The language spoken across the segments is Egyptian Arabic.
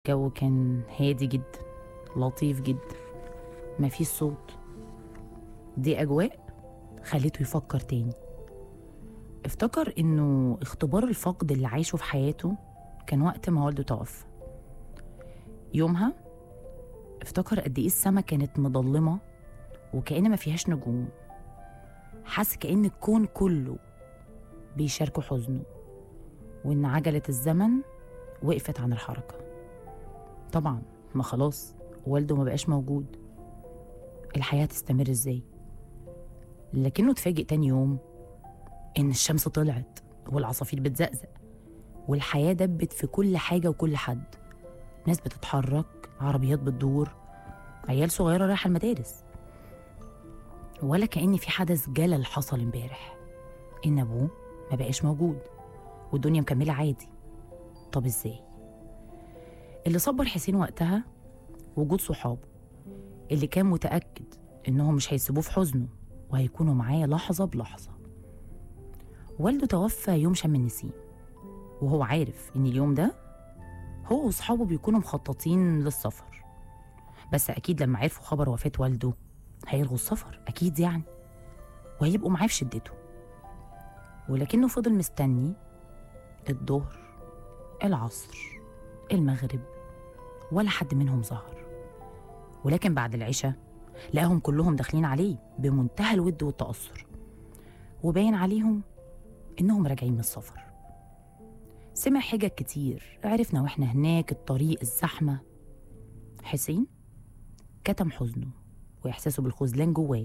الجو كان هادي جدا لطيف جدا مفيش صوت دي أجواء خليته يفكر تاني افتكر إنه اختبار الفقد اللي عايشه في حياته كان وقت ما والده توفى يومها افتكر قد إيه السما كانت مضلمة وكأن ما فيهاش نجوم حس كأن الكون كله بيشاركوا حزنه وإن عجلة الزمن وقفت عن الحركة طبعا ما خلاص والده ما بقاش موجود الحياة تستمر ازاي لكنه اتفاجئ تاني يوم ان الشمس طلعت والعصافير بتزقزق والحياة دبت في كل حاجة وكل حد ناس بتتحرك عربيات بتدور عيال صغيرة رايحة المدارس ولا كأن في حدث جلل حصل امبارح إن أبوه ما بقاش موجود والدنيا مكملة عادي طب ازاي؟ اللي صبر حسين وقتها وجود صحابه اللي كان متأكد إنهم مش هيسيبوه في حزنه وهيكونوا معاه لحظة بلحظة والده توفى يوم شم النسيم وهو عارف إن اليوم ده هو وصحابه بيكونوا مخططين للسفر بس أكيد لما عرفوا خبر وفاة والده هيلغوا السفر أكيد يعني وهيبقوا معاه في شدته ولكنه فضل مستني الظهر العصر المغرب ولا حد منهم ظهر ولكن بعد العشاء لقاهم كلهم داخلين عليه بمنتهى الود والتأثر وباين عليهم إنهم راجعين من السفر سمع حجج كتير عرفنا واحنا هناك الطريق الزحمة حسين كتم حزنه وإحساسه بالخذلان جواه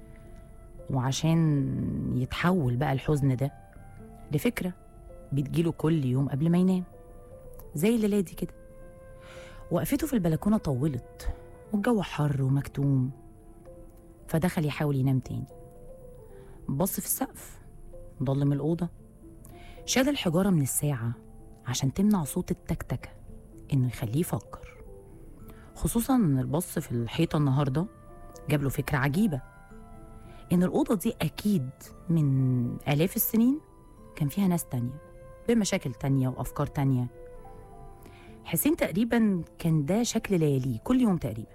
وعشان يتحول بقى الحزن ده لفكرة بتجيله كل يوم قبل ما ينام زي الليلة دي كده وقفته في البلكونة طولت والجو حر ومكتوم فدخل يحاول ينام تاني بص في السقف ضلم الأوضة شال الحجارة من الساعة عشان تمنع صوت التكتكة إنه يخليه يفكر خصوصا إن البص في الحيطة النهاردة جاب له فكرة عجيبة إن الأوضة دي أكيد من آلاف السنين كان فيها ناس تانية بمشاكل تانية وأفكار تانية حسين تقريبا كان ده شكل لياليه كل يوم تقريبا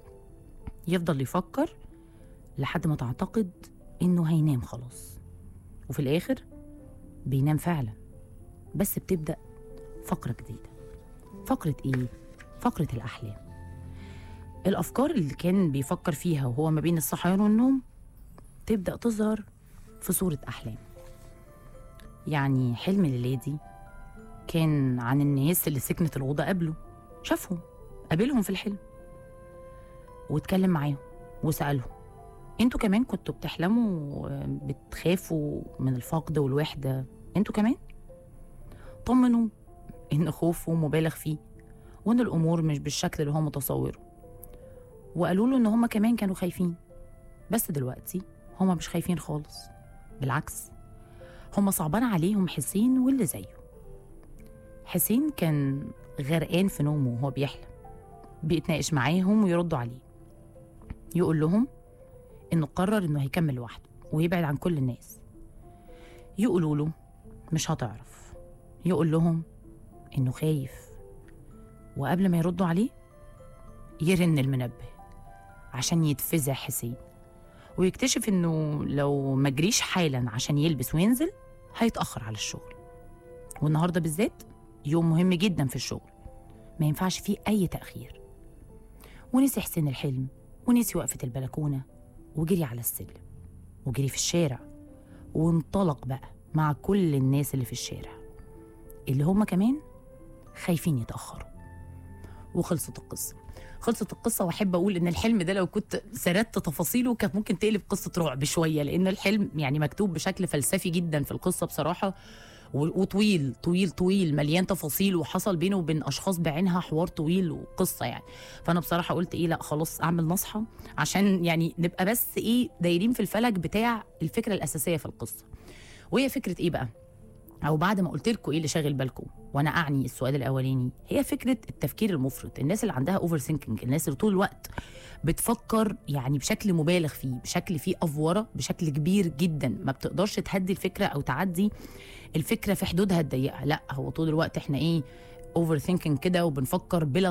يفضل يفكر لحد ما تعتقد إنه هينام خلاص وفي الآخر بينام فعلا بس بتبدأ فقرة جديدة فقرة إيه؟ فقرة الأحلام الأفكار اللي كان بيفكر فيها وهو ما بين الصحيان والنوم تبدأ تظهر في صورة أحلام يعني حلم الليلة دي كان عن الناس اللي سكنت الأوضة قبله شافهم قابلهم في الحلم واتكلم معاهم وسألهم انتوا كمان كنتوا بتحلموا بتخافوا من الفقد والوحدة انتوا كمان طمنوا ان خوفه مبالغ فيه وان الامور مش بالشكل اللي هو متصوره وقالوا له ان هما كمان كانوا خايفين بس دلوقتي هما مش خايفين خالص بالعكس هما صعبان عليهم حسين واللي زيه حسين كان غرقان في نومه وهو بيحلم بيتناقش معاهم ويردوا عليه يقول لهم انه قرر انه هيكمل لوحده ويبعد عن كل الناس يقولوا له مش هتعرف يقول لهم انه خايف وقبل ما يردوا عليه يرن المنبه عشان يتفزع حسين ويكتشف انه لو ما جريش حالا عشان يلبس وينزل هيتاخر على الشغل والنهارده بالذات يوم مهم جدا في الشغل ما ينفعش فيه اي تاخير ونسي حسين الحلم ونسي وقفه البلكونه وجري على السلم وجري في الشارع وانطلق بقى مع كل الناس اللي في الشارع اللي هم كمان خايفين يتاخروا وخلصت القصه خلصت القصة وأحب أقول إن الحلم ده لو كنت سردت تفاصيله كانت ممكن تقلب قصة رعب شوية لأن الحلم يعني مكتوب بشكل فلسفي جدا في القصة بصراحة وطويل طويل طويل مليان تفاصيل وحصل بينه وبين اشخاص بعينها حوار طويل وقصه يعني فانا بصراحه قلت ايه لا خلاص اعمل نصحى عشان يعني نبقى بس ايه دايرين في الفلك بتاع الفكره الاساسيه في القصه وهي فكره ايه بقى او بعد ما قلت لكم ايه اللي شاغل بالكم وانا اعني السؤال الاولاني هي فكره التفكير المفرط الناس اللي عندها اوفر ثينكينج الناس اللي طول الوقت بتفكر يعني بشكل مبالغ فيه بشكل فيه افوره بشكل كبير جدا ما بتقدرش تهدي الفكره او تعدي الفكره في حدودها الضيقه لا هو طول الوقت احنا ايه اوفر ثينكينج كده وبنفكر بلا